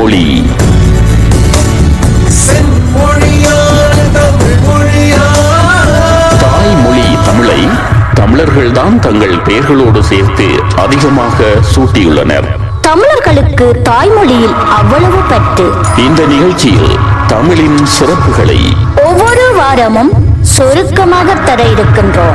தாய்மொழி செம்மொழியான தமிழ் மொழியான தாய்மொழி தமிழை தமிழர்கள்தான் தங்கள் பெயர்களோடு சேர்த்து அதிகமாக சூட்டியுள்ளனர் தமிழர்களுக்கு தாய்மொழியில் அவ்வளவு பற்று இந்த நிகழ்ச்சியில் தமிழின் சிறப்புகளை ஒவ்வொரு வாரமும் சுருக்கமாக தர இருக்கின்றோம்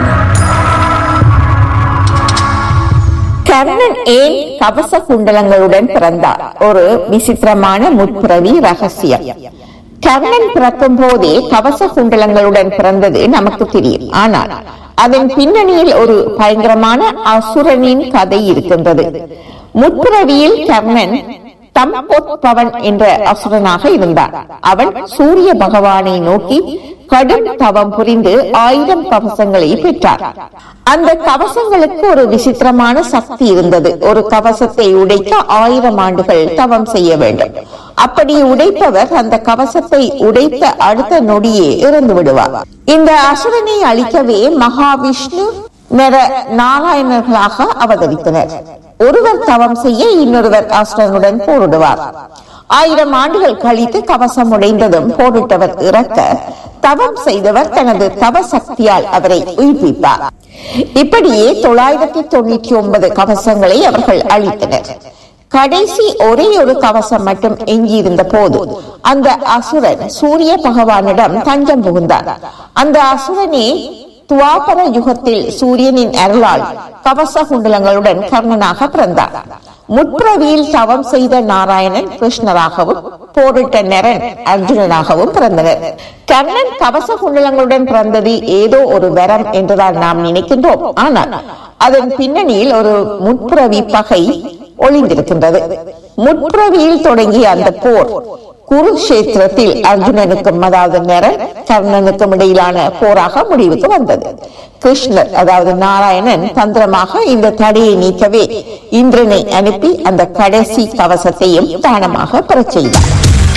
கர்ணன் ஏன் கவச குண்டலங்களுடன் பிறந்தார் ஒரு விசித்திரமான முற்பிறவி ரகசியம் கர்ணன் பிறக்கும் போதே கவச குண்டலங்களுடன் பிறந்தது நமக்கு தெரியும் ஆனால் அதன் பின்னணியில் ஒரு பயங்கரமான அசுரனின் கதை இருக்கின்றது முற்பிறவியில் கர்ணன் தம்போத்பவன் என்ற அசுரனாக இருந்தான் அவன் சூரிய பகவானை நோக்கி கடும் தவம் புரிந்து ஆயிரம் கவசங்களை பெற்றார் அந்த கவசங்களுக்கு ஒரு விசித்திரமான சக்தி இருந்தது ஒரு கவசத்தை உடைக்க ஆயிரம் ஆண்டுகள் தவம் செய்ய வேண்டும் அப்படி உடைப்பவர் அந்த கவசத்தை உடைத்த அடுத்த நொடியே இறந்து விடுவார் இந்த அசுரனை அழிக்கவே மகாவிஷ்ணு நர நாராயணர்களாக அவதரித்தனர் ஒருவர் தவம் செய்ய இன்னொருவர் அசுரனுடன் போரிடுவார் ஆயிரம் ஆண்டுகள் கழித்து கவசம் உடைந்ததும் போரிட்டவர் இறக்க தவம் செய்தவர் தனது தவ சக்தியால் அவரை உயிர்ப்பிப்பார் இப்படியே தொள்ளாயிரத்தி தொண்ணூற்றி ஒன்பது கவசங்களை அவர்கள் அளித்தனர் கடைசி ஒரே ஒரு கவசம் மட்டும் எஞ்சியிருந்த போது அந்த அசுரன் சூரிய பகவானிடம் தஞ்சம் புகுந்தார் அந்த அசுரனே துவாபர யுகத்தில் சூரியனின் அருளால் கவச குண்டலங்களுடன் கர்ணனாக பிறந்தார் முற்பிறவியில் தவம் செய்த நாராயணன் கிருஷ்ணராகவும் போரிட்ட நரன் அர்ஜுனனாகவும் பிறந்தனர் கர்ணன் கவச குண்டலங்களுடன் பிறந்தது ஏதோ ஒரு வரம் என்றுதான் நாம் நினைக்கின்றோம் ஆனால் அதன் பின்னணியில் ஒரு முற்பிறவி பகை ஒளிந்திருக்கின்றது முற்பிறவியில் தொடங்கிய அந்த போர் குருஷேத்திரத்தில் அர்ஜுனனுக்கும் அதாவது நரன் கர்ணனுக்கும் இடையிலான போராக முடிவுக்கு வந்தது கிருஷ்ணர் அதாவது நாராயணன் தந்திரமாக இந்த தடையை நீக்கவே இந்திரனை அனுப்பி அந்த கடைசி கவசத்தையும் தானமாக பெறச் செய்தார்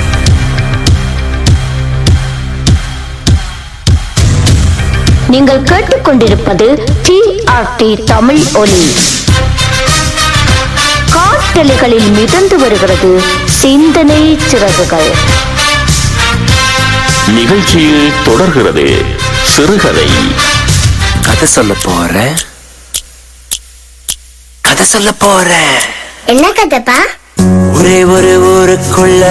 நீங்கள் கேட்டுக்கொண்டிருப்பது டிஆர்டி தமிழ் ஒலி காற்றலைகளில் மிதந்து வருகிறது சிந்தனை சிறகுகள் நிகழ்ச்சியில் தொடர்கிறது சிறுகதை கதை சொல்ல போறேன் கதை சொல்ல போறேன் என்ன கதைப்பா ஒரே ஒரு ஊருக்குள்ள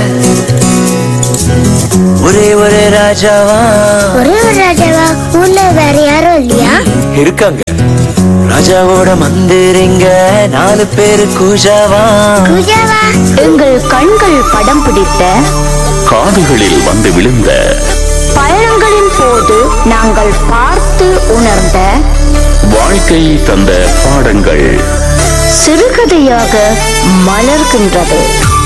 ஒரே ஒரு ராஜாவா ஒரே ஒரு ராஜாவா ஊர்ல வேற யாரும் இல்லையா இருக்காங்க ராஜாவோட மந்திரிங்க நாலு பேரு கூஜாவா பூஜாவா எங்கள் கண்கள் படம் பிடித்த காதுகளில் வந்து விழுந்த பயணங்களின் போது நாங்கள் பார்த்து உணர்ந்த வாழ்க்கை தந்த பாடங்கள் சிறுகதையாக மலர்கின்றது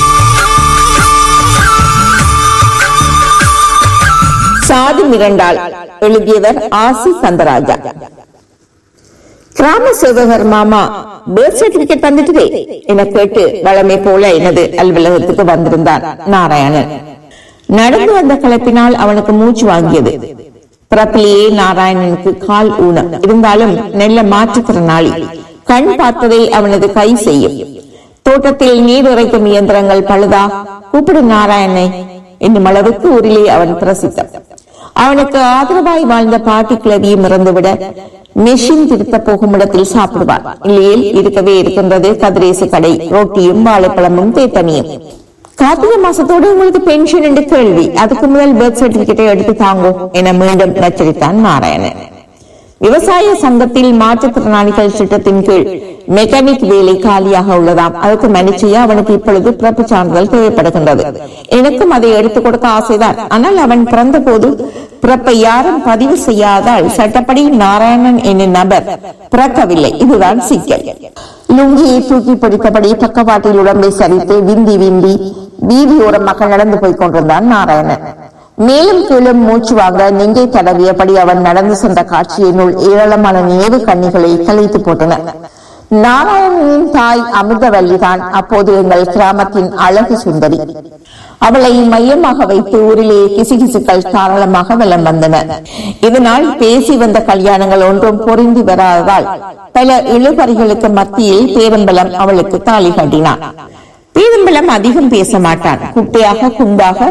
சாதி மிரண்டால் எழுதியவர் ஆசி சந்தராஜா கிராம சேவகர் மாமா பேர்த் சர்டிபிகேட் வந்துட்டுதே என கேட்டு வளமை போல எனது அலுவலகத்துக்கு வந்திருந்தான் நாராயணன் நடந்து வந்த கலப்பினால் அவனுக்கு மூச்சு வாங்கியது பிறப்பிலேயே நாராயணனுக்கு கால் ஊனம் இருந்தாலும் நல்ல மாற்றுத்திறனாளி கண் பார்த்ததை அவனது கை செய்யும் தோட்டத்தில் நீர் இறைக்கும் இயந்திரங்கள் பழுதா கூப்பிடு நாராயணனை என்னும் அளவுக்கு ஊரிலே அவன் பிரசித்தம் அவனுக்கு ஆதரவாய் வாழ்ந்த பாட்டி கிளவியும் இறந்துவிட மெஷின் திருத்த போகும் இடத்தில் சாப்பிடுவார் இல்லையில் இருக்கவே இருக்கின்றது கதிரேசு கடை ரொட்டியும் வாழைப்பழமும் தேத்தனியும் கார்த்திகை மாசத்தோடு உங்களுக்கு பென்ஷன் என்று கேள்வி அதுக்கு முதல் பர்த் சர்டிபிகேட்டை எடுத்து தாங்கோ என மீண்டும் நச்சரித்தான் நாராயணன் விவசாய சங்கத்தில் மாற்றுத்திறனாளிகள் திட்டத்தின் கீழ் மெக்கானிக் வேலை காலியாக உள்ளதாம் அதுக்கு மன்னிச்சையா அவனுக்கு இப்பொழுது பிறப்பு சான்றிதழ் தேவைப்படுகின்றது எனக்கும் அதை எடுத்துக் கொடுக்க ஆசைதான் ஆனால் அவன் பிறந்த போது பிறப்பை யாரும் பதிவு செய்யாதால் சட்டப்படி நாராயணன் என்னும் நபர் பிறக்கவில்லை இதுதான் சிக்கல் லுங்கியை தூக்கி பிடித்தபடி பக்கவாட்டில் உடம்பை சரித்து விந்தி விந்தி வீதியோரமாக நடந்து போய் கொண்டிருந்தான் நாராயணன் மேலும் கீழும் மூச்சு வாங்க நெஞ்சை தடவியபடி அவன் நடந்து சென்ற காட்சியினுள் ஏராளமான நினைவு கண்ணிகளை கலைத்து போட்டன நாராயணனின் தாய் அமிர்தவல்லிதான் அப்போது எங்கள் கிராமத்தின் அழகு சுந்தரி அவளை மையமாக வைத்து ஊரிலே கிசுகிசுக்கள் தாராளமாக வெள்ளம் வந்தன இதனால் பேசி வந்த கல்யாணங்கள் ஒன்றும் பொருந்தி வராததால் பல இழுபறிகளுக்கு மத்தியில் பேரம்பலம் அவளுக்கு தாலி கட்டினான் பேதம்பலம் அதிகம் பேச மாட்டான் குட்டையாக குண்டாக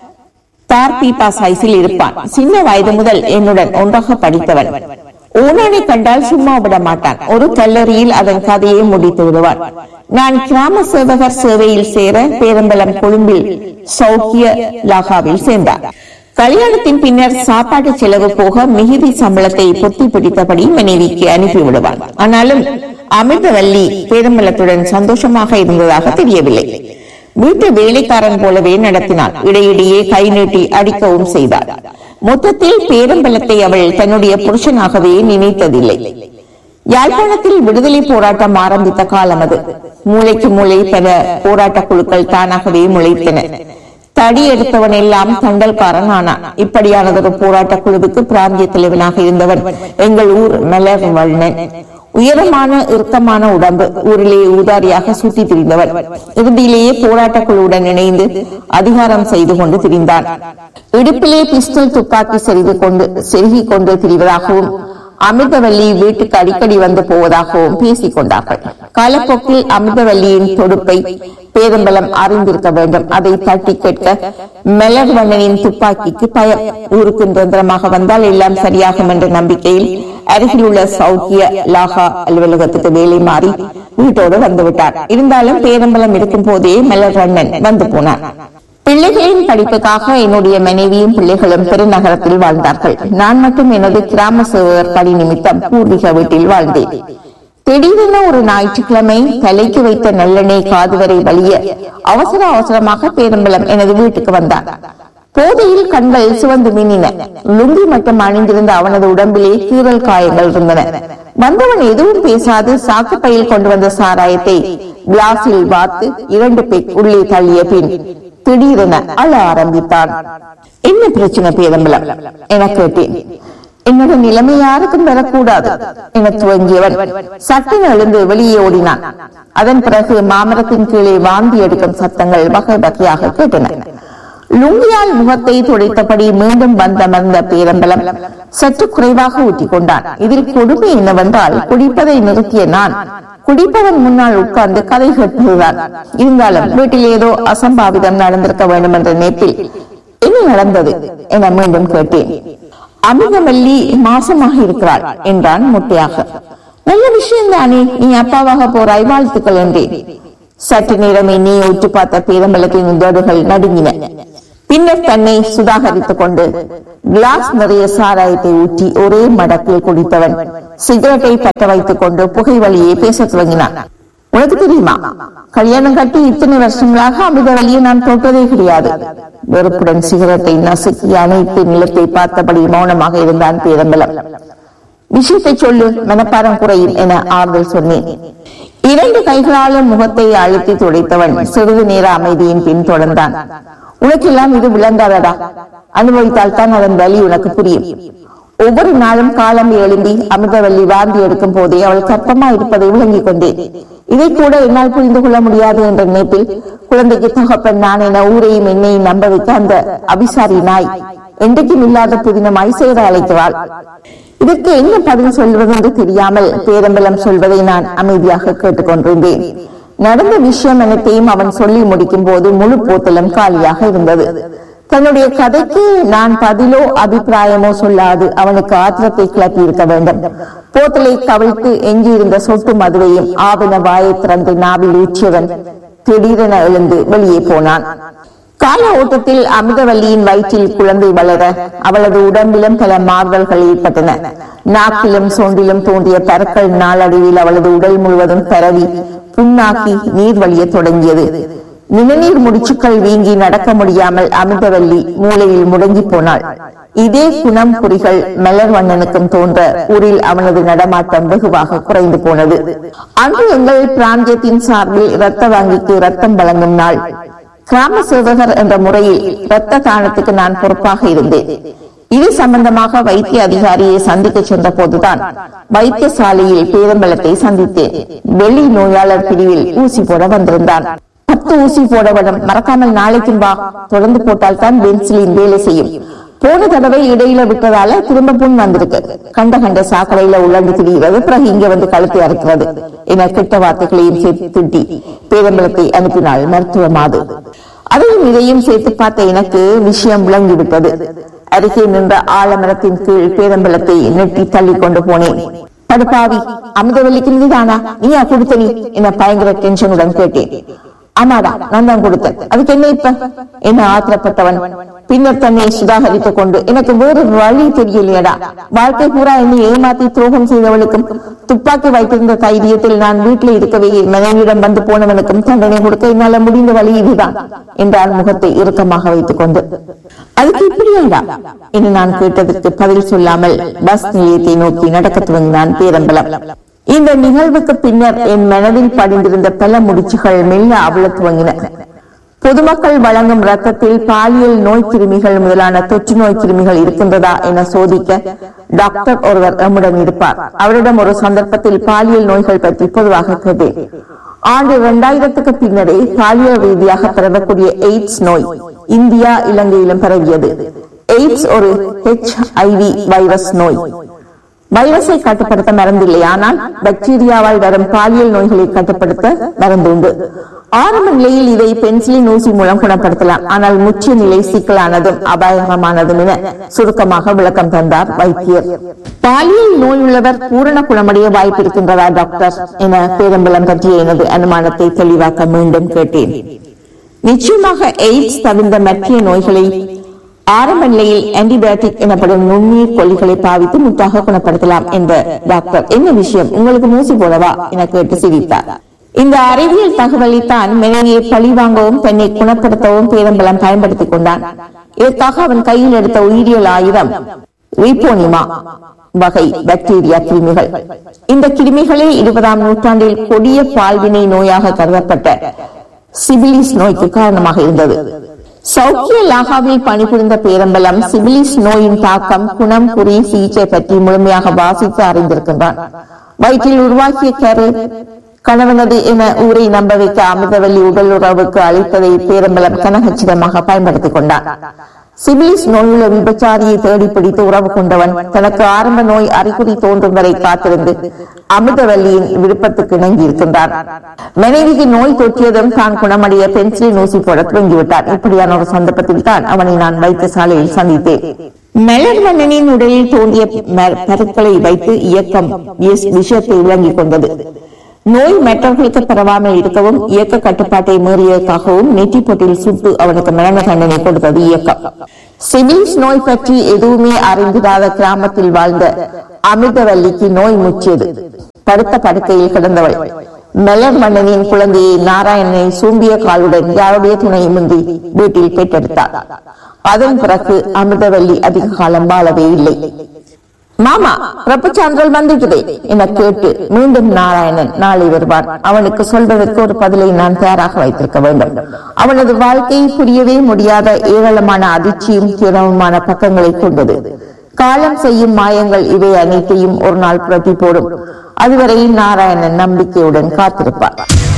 தார் பீப்பா சைஸில் இருப்பான் சின்ன வயது முதல் என்னுடன் ஒன்றாக படித்தவன் ஓனானை கண்டால் சும்மா விட மாட்டான் ஒரு கல்லறியில் அதன் கதையை முடித்து விடுவான் நான் கிராம சேவகர் சேவையில் சேர பேரம்பலம் கொழும்பில் சௌக்கிய லாகாவில் சேர்ந்தார் கல்யாணத்தின் பின்னர் சாப்பாட்டு செலவு போக மிகுதி சம்பளத்தை பொத்தி பிடித்தபடி மனைவிக்கு அனுப்பி விடுவான் ஆனாலும் அமிர்தவல்லி பேரம்பலத்துடன் சந்தோஷமாக இருந்ததாக தெரியவில்லை வீட்டு வேலைக்காரன் போலவே நடத்தினாள் இடையிடையே கை நீட்டி அடிக்கவும் செய்தாள் மொத்தத்தில் பேரம்பலத்தை அவள் தன்னுடைய புருஷனாகவே நினைத்ததில்லை யாழ்ப்பாணத்தில் விடுதலை போராட்டம் ஆரம்பித்த காலம் அது மூளைக்கு மூளை பல போராட்ட குழுக்கள் தானாகவே முளைத்தன தடி எடுத்தவன் எல்லாம் தண்டல்காரன் ஆனான் இப்படியானதொரு போராட்ட குழுவுக்கு பிராந்திய தலைவனாக இருந்தவன் எங்கள் ஊர் மலர் வண்ணன் உயரமான இறுக்கமான உடம்பு ஊரிலே ஊதாரியாக சுத்தி திரிந்தவன் இறுதியிலேயே போராட்ட குழுவுடன் இணைந்து அதிகாரம் செய்து கொண்டு திரிந்தான் இடுப்பிலே பிஸ்டல் துப்பாக்கி செறிது கொண்டு செருகிக் கொண்டு திரிவதாகவும் அமிர்தவல்லி வீட்டுக்கு அடிக்கடி வந்து போவதாகவும் பேசிக் கொண்டார்கள் காலப்போக்கில் அமிர்தவல்லியின் தொடுப்பை பேதம்பலம் அறிந்திருக்க வேண்டும் அதை தட்டி கேட்க மெலர்வண்ணனின் துப்பாக்கிக்கு பயம் ஊருக்கு நிரந்தரமாக வந்தால் எல்லாம் சரியாகும் என்ற நம்பிக்கையில் அருகில் உள்ள சௌக்கிய லாகா அலுவலகத்துக்கு வேலை மாறி வீட்டோடு வந்துவிட்டார் இருந்தாலும் பேரம்பலம் இருக்கும் போதே மெலர்வண்ணன் வந்து போனார் பிள்ளைகளின் படிப்புக்காக என்னுடைய மனைவியும் பிள்ளைகளும் பெருநகரத்தில் வாழ்ந்தார்கள் நான் மட்டும் எனது கிராம சேவகர் பணி நிமித்தம் பூர்வீக வீட்டில் வாழ்ந்தேன் திடீரென ஒரு ஞாயிற்றுக்கிழமை தலைக்கு வைத்த நல்லெண்ணெய் காது வரை வலிய அவசர அவசரமாக பேரம்பலம் எனது வீட்டுக்கு வந்தான் போதையில் கண்கள் சிவந்து மின்னின லுங்கி மட்டும் அணிந்திருந்த அவனது உடம்பிலே கீறல் காயங்கள் இருந்தன வந்தவன் எதுவும் பேசாது சாக்கு பையில் கொண்டு வந்த சாராயத்தை கிளாஸில் வார்த்து இரண்டு பெக் உள்ளே தள்ளிய பின் திடீரென அழ ஆரம்பித்தான் என்ன பிரச்சனை பேரம்பலம் என கேட்டேன் என்னோட நிலைமை யாருக்கும் வரக்கூடாது என துவங்கியவன் சட்டென எழுந்து வெளியே ஓடினான் அதன் பிறகு மாமரத்தின் கீழே வாந்தி எடுக்கும் சத்தங்கள் வகை வகையாக கேட்டன லுங்கியால் முகத்தை துடைத்தபடி மீண்டும் வந்தமர்ந்த பேரம்பலம் சற்று குறைவாக ஊட்டிக் கொண்டான் இதில் கொடுமை என்னவென்றால் குடிப்பதை நிறுத்திய நான் குடிப்பவன் முன்னால் உட்கார்ந்து கதை கேட்டுதான் இருந்தாலும் வீட்டில் ஏதோ அசம்பாவிதம் நடந்திருக்க வேண்டும் என்ற நினைப்பில் என்ன நடந்தது என மீண்டும் கேட்டேன் அமிர்தமல்லி மாசமாக இருக்கிறாள் என்றான் முட்டையாக நல்ல விஷயம் தானே நீ அப்பாவாக போறாய் வாழ்த்துக்கள் என்றேன் சற்று நேரமே நீ உற்று பார்த்த பேரம்பலத்தின் உதடுகள் நடுங்கின பின்னர் தன்னை சுதாகரித்துக் கொண்டு கிளாஸ் நிறைய சாராயத்தை ஊற்றி ஒரே மடக்கில் குடித்தவன் சிகரெட்டை பற்ற வைத்துக் கொண்டு புகை வழியே பேசத் துவங்கினான் உனக்கு தெரியுமா கல்யாணம் கட்டி இத்தனை வருஷங்களாக அமிர்த வழியை நான் தொட்டதே கிடையாது வெறுப்புடன் சிகரெட்டை நசுக்கி அனைத்து நிலத்தை பார்த்தபடி மௌனமாக இருந்தான் பேரம்பலம் விஷயத்தை சொல்லு மனப்பாரம் குறையும் என ஆறுதல் சொன்னேன் இரண்டு கைகளாலும் முகத்தை அழுத்தி துடைத்தவன் சிறிது நேர அமைதியின் பின் தொடர்ந்தான் உனக்கெல்லாம் இது விளங்காதடா அனுபவித்தால் தான் அதன் வலி உனக்கு புரியும் ஒவ்வொரு நாளும் காலம் எழும்பி அமிர்தவல்லி வாந்தி எடுக்கும் போதே அவள் கற்பமா இருப்பதை விளங்கிக் கொண்டேன் இதை கூட என்னால் புரிந்து கொள்ள முடியாது என்ற நினைப்பில் குழந்தைக்கு தகப்பன் நான் என ஊரையும் என்னையும் நம்ப வைக்க அந்த அபிசாரி நாய் என்றைக்கும் இல்லாத புதினமாய் சேர அழைக்கிறாள் இதற்கு என்ன பதில் சொல்வது என்று தெரியாமல் பேரம்பலம் சொல்வதை நான் அமைதியாக கேட்டுக்கொண்டிருந்தேன் நடந்த விஷயம் அனைத்தையும் அவன் சொல்லி முடிக்கும் போது முழு போத்தலும் காலியாக இருந்தது தன்னுடைய கதைக்கு நான் பதிலோ அபிப்பிராயமோ சொல்லாது அவனுக்கு ஆத்திரத்தை கிளப்பி இருக்க வேண்டும் போத்தலை கவிழ்த்து எஞ்சியிருந்த சொட்டு மதுவையும் ஆவன வாயை திறந்து நாவில் ஊற்றியவன் திடீரென எழுந்து வெளியே போனான் கால ஓட்டத்தில் அமிர்தவல்லியின் வயிற்றில் குழந்தை வளர அவளது உடம்பிலும் பல மாறுதல்கள் ஏற்பட்டன நாக்கிலும் சொண்டிலும் தோன்றிய பற்கள் நாளடைவில் அவளது உடல் முழுவதும் பரவி புண்ணாக்கி நீர் வழிய தொடங்கியது நிணநீர் முடிச்சுக்கள் வீங்கி நடக்க முடியாமல் அமிர்தவல்லி மூளையில் முடங்கி போனாள் இதே குணம் குறிகள் மலர்வண்ணனுக்கும் தோன்ற ஊரில் அவனது நடமாட்டம் வெகுவாக குறைந்து போனது அன்று எங்கள் பிராந்தியத்தின் சார்பில் இரத்த வங்கிக்கு ரத்தம் வழங்கும் நாள் கிராம சேவகர் என்ற முறையில் இரத்த தானத்துக்கு நான் பொறுப்பாக இருந்தேன் இது சம்பந்தமாக வைத்திய அதிகாரியை சந்திக்க சென்ற போதுதான் வைத்தியசாலையில் பேரம்பலத்தை சந்தித்தேன் வெளி நோயாளர் பிரிவில் ஊசி போட வந்திருந்தான் பத்து ஊசி போட வேண்டும் மறக்காமல் நாளைக்கும் வா தொடர்ந்து போட்டால் தான் பென்சிலின் வேலை செய்யும் போன தடவை இடையில விட்டதால திரும்ப புண் வந்திருக்கு கண்ட கண்ட சாக்கடையில உள்ளண்டு திரிகிறது பிறகு இங்க வந்து கழுத்தை அறுக்கிறது என கெட்ட வார்த்தைகளையும் சேர்த்து திட்டி பேரம்பலத்தை அனுப்பினாள் மருத்துவ மாது அதையும் இதையும் சேர்த்து பார்த்த எனக்கு விஷயம் விளங்கிவிட்டது அருகே நின்ற ஆலமரத்தின் கீழ் பேரம்பலத்தை நெட்டி தள்ளி கொண்டு போனேன் படுபாவி அமுதவல்லிக்கு நீதானா நீயா கொடுத்த நீ என்ன பயங்கர டென்ஷனுடன் கேட்டேன் ஆமாடா நான் தான் கொடுத்தேன் அதுக்கு என்ன இப்ப என்ன ஆத்திரப்பட்டவன் பின்னர் தன்னை சுதாகரித்துக் கொண்டு எனக்கு வேறு வழி தெரியலையடா வாழ்க்கை பூரா என்னை ஏமாத்தி துரோகம் செய்தவளுக்கும் துப்பாக்கி வைத்திருந்த தைரியத்தில் நான் வீட்டில் இருக்கவே மனைவியிடம் வந்து போனவனுக்கும் தண்டனை கொடுக்க என்னால முடிந்த வழி இதுதான் என்றான் முகத்தை இறுக்கமாக வைத்துக் கொண்டு அதுக்கு இப்படியாடா என்று நான் கேட்டதற்கு பதில் சொல்லாமல் பஸ் நிலையத்தை நோக்கி நடக்க துவங்கினான் பேரம்பலம் இந்த நிகழ்வுக்கு பின்னர் என் மனதில் படிந்திருந்த பல முடிச்சுகள் மெல்ல அவிழ துவங்கின பொதுமக்கள் வழங்கும் ரத்தத்தில் பாலியல் நோய் கிருமிகள் முதலான தொற்று நோய் கிருமிகள் இருக்கின்றதா என சோதிக்க டாக்டர் ஒருவர் நம்முடன் இருப்பார் அவரிடம் ஒரு சந்தர்ப்பத்தில் பாலியல் நோய்கள் பற்றி பொதுவாக கேட்டேன் ஆண்டு இரண்டாயிரத்துக்கு பின்னரே பாலியல் ரீதியாக பரவக்கூடிய எய்ட்ஸ் நோய் இந்தியா இலங்கையிலும் பரவியது எய்ட்ஸ் ஒரு ஹெச்ஐவி வைரஸ் நோய் வைரஸை கட்டுப்படுத்த மருந்தில்லை ஆனால் பாக்டீரியாவால் வரும் பாலியல் நோய்களை கட்டுப்படுத்த மருந்து உண்டு ஆரம்ப நிலையில் இதை பென்சிலின் ஊசி மூலம் குணப்படுத்தலாம் ஆனால் முற்றிய நிலை சிக்கலானதும் அபாயகரமானதும் என சுருக்கமாக விளக்கம் தந்தார் வைத்தியர் பாலியல் நோய் உள்ளவர் பூரண குணமடைய வாய்ப்பு இருக்கின்றதா டாக்டர் என பேரம்பலம் பற்றிய எனது அனுமானத்தை தெளிவாக்க மீண்டும் கேட்டேன் நிச்சயமாக எய்ட்ஸ் தவிர்ந்த மற்ற நோய்களை ஆரம்ப நிலையில் ஆன்டிபயோட்டிக் எனப்படும் நுண்ணுயிர் கொல்லிகளை பாவித்து முற்றாக குணப்படுத்தலாம் என்ற டாக்டர் என்ன விஷயம் உங்களுக்கு மூசி போலவா என கேட்டு சிரித்தார் இந்த அறிவியல் தகவலை தான் மனைவியை பழி வாங்கவும் தன்னை குணப்படுத்தவும் பேரம்பலம் பயன்படுத்திக் கொண்டான் இதற்காக அவன் கையில் எடுத்த உயிரியல் ஆயுதம் ரீபோனிமா வகை பாக்டீரியா கிருமிகள் இந்த கிருமிகளே இருபதாம் நூற்றாண்டில் கொடிய பால்வினை நோயாக கருதப்பட்ட சிபிலிஸ் நோய்க்கு காரணமாக இருந்தது சௌக்கிய லாகாவில் பணிபுரிந்த பேரம்பலம் சிபிலிஸ் நோயின் தாக்கம் குணம் குறி சிகிச்சை பற்றி முழுமையாக வாசித்து அறிந்திருக்கின்றான் வயிற்றில் உருவாக்கிய கரு கணவனது என ஊரை நம்ப வைக்க அமிர்தவல்லி உடல் உறவுக்கு அளித்ததை பேரம்பலம் கனகச்சிதமாக பயன்படுத்திக் கொண்டான் சிபிலிஸ் நோயுள்ள விபச்சாரியை தேடி பிடித்து உறவு கொண்டவன் தனக்கு ஆரம்ப நோய் அறிகுறி தோன்றும் வரை காத்திருந்து அமிர்தவல்லியின் விருப்பத்துக்கு இணங்கி இருக்கின்றான் மனைவிக்கு நோய் தொற்றியதும் தான் குணமடைய பென்சிலின் ஊசி போட துவங்கிவிட்டான் இப்படியான ஒரு சந்தர்ப்பத்தில் தான் அவனை நான் வைத்தியசாலையில் சந்தித்தேன் மலர் மன்னனின் உடலில் தோன்றிய ம- பருக்களை வைத்து இயக்கம் விஷ- விஷயத்தை விளங்கிக் கொண்டது நோய் மற்றவர்களுக்கு பரவாமல் இருக்கவும் இயக்க கட்டுப்பாட்டை மீறியதற்காகவும் நெற்றிப்பொட்டில் சுட்டு அவனுக்கு மரண தண்டனை கொடுத்தது இயக்கம் சிபிலிஸ் நோய் பற்றி எதுவுமே அறிந்திராத கிராமத்தில் வாழ்ந்த அமிர்தவல்லிக்கு நோய் முற்றியது படுத்த படுக்கையில் கிடந்தவள் மலர் மன்னனின் குழந்தையை நாராயணனை சூம்பிய காலுடன் யாருடைய துணையுமின்றி வீட்டில் பெற்றெடுத்தார் அதன் பிறகு அமிர்தவல்லி அதிக காலம் வாழவே இல்லை மாமா பிரபச்சான்றல் வந்துட்டதே என கேட்டு மீண்டும் நாராயணன் நாளை வருவான் அவனுக்கு சொல்வதற்கு ஒரு பதிலை நான் தயாராக வைத்திருக்க வேண்டும் அவனது வாழ்க்கை புரியவே முடியாத ஏராளமான அதிர்ச்சியும் திறமுமான பக்கங்களை கொண்டது காலம் செய்யும் மாயங்கள் இவை அனைத்தையும் ஒரு நாள் புரட்டி போடும் அதுவரை நாராயணன் நம்பிக்கையுடன் காத்திருப்பார்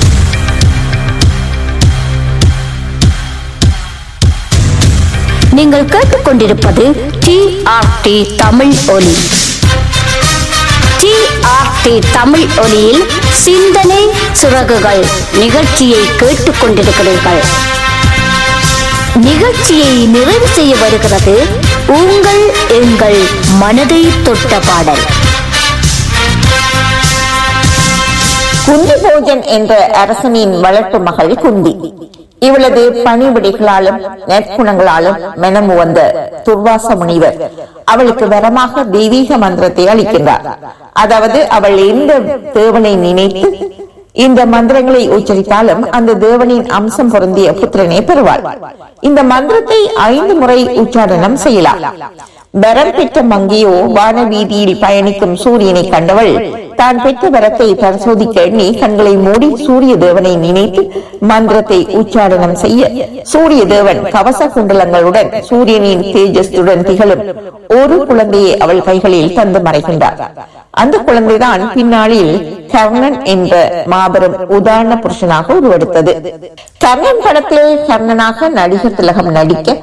நீங்கள் கேட்டுக்கொண்டிருப்பது டி ஆர் டி தமிழ் ஒலி டி ஆர் டி தமிழ் ஒலியில் சிந்தனை சிறகுகள் நிகழ்ச்சியை கேட்டுக்கொண்டிருக்கிறீர்கள் நிகழ்ச்சியை நிறைவு செய்ய வருகிறது உங்கள் எங்கள் மனதை தொட்ட பாடல் குந்தி போஜன் என்ற அரசனின் வளர்ப்பு மகள் குந்தி இவளது பணிவிடைகளாலும் நற்குணங்களாலும் மனமு வந்த துர்வாச முனிவர் அவளுக்கு வரமாக தெய்வீக மந்திரத்தை அளிக்கின்றார் அதாவது அவள் எந்த தேவனை நினைத்து இந்த மந்திரங்களை உச்சரித்தாலும் அந்த தேவனின் அம்சம் பொருந்திய புத்திரனை பெறுவாள் இந்த மந்திரத்தை ஐந்து முறை உச்சாரணம் செய்யலாம் வரம் பெற்ற மங்கியோ வான வீதியில் பயணிக்கும் சூரியனை கண்டவள் தான் பெற்ற வரத்தை பரிசோதிக்க எண்ணி கண்களை மூடி சூரிய தேவனை நினைத்து மந்திரத்தை உச்சாரணம் செய்ய சூரிய தேவன் கவச குண்டலங்களுடன் சூரியனின் தேஜஸுடன் திகழும் ஒரு குழந்தையை அவள் கைகளில் தந்து மறைகின்றார் அந்த குழந்தைதான் பின்னாளில் கர்ணன் என்ற மாபெரும் உதாரண புருஷனாக உருவெடுத்தது கர்ணன் படத்தில் கர்ணனாக நடிகர் திலகம் நடிக்க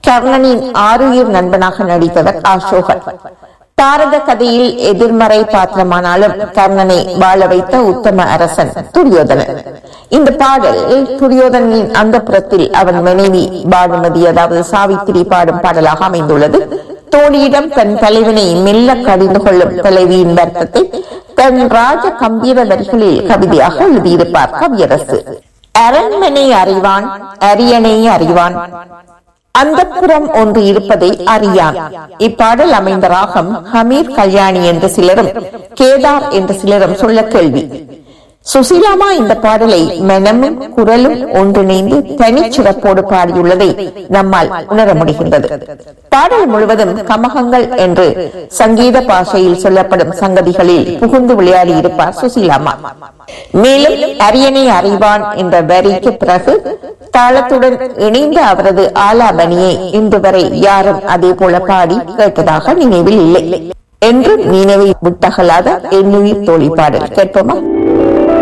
கர்ணனின் ஆறுயிர் நண்பனாக நடித்தவர் அசோகன் தாரத கதையில் எதிர்மறை பாத்திரமானாலும் கர்ணனை வாழ வைத்த உத்தம அரசன் துரியோதனன் இந்த பாடல் துரியோதனின் அந்த புறத்தில் அவன் மனைவி பானுமதி அதாவது சாவித்திரி பாடும் பாடலாக அமைந்துள்ளது தோழியிடம் தன் தலைவனை மெல்ல கடிந்து கொள்ளும் தலைவியின் வருத்தத்தை தன் ராஜ கம்பீர வரிகளில் கவிதையாக எழுதியிருப்பார் கவியரசு அரண்மனை அறிவான் அரியணை அறிவான் அந்தப்புறம் ஒன்று இருப்பதை அறியான் இப்பாடல் அமைந்த ராகம் ஹமீர் கல்யாணி என்று சிலரும் கேதார் என்று சிலரும் சொல்ல கேள்வி சுசீலாமா இந்த பாடலை மனமும் குரலும் ஒன்றிணைந்து தனிச்சிறப்போடு பாடியுள்ளதை நம்மால் உணர முடிகின்றது பாடல் முழுவதும் கமகங்கள் என்று சங்கீத பாஷையில் சொல்லப்படும் சங்கதிகளில் புகுந்து விளையாடி இருப்பார் சுசீலாமா மேலும் அரியணை அறிவான் என்ற வரிக்கு பிறகு தாளத்துடன் இணைந்த அவரது ஆலாபனியை இன்று வரை யாரும் அதே போல பாடி கேட்டதாக நினைவில் இல்லை என்று நினைவை விட்டகலாத என்னுயிர் தோழி பாடல் கேட்போமா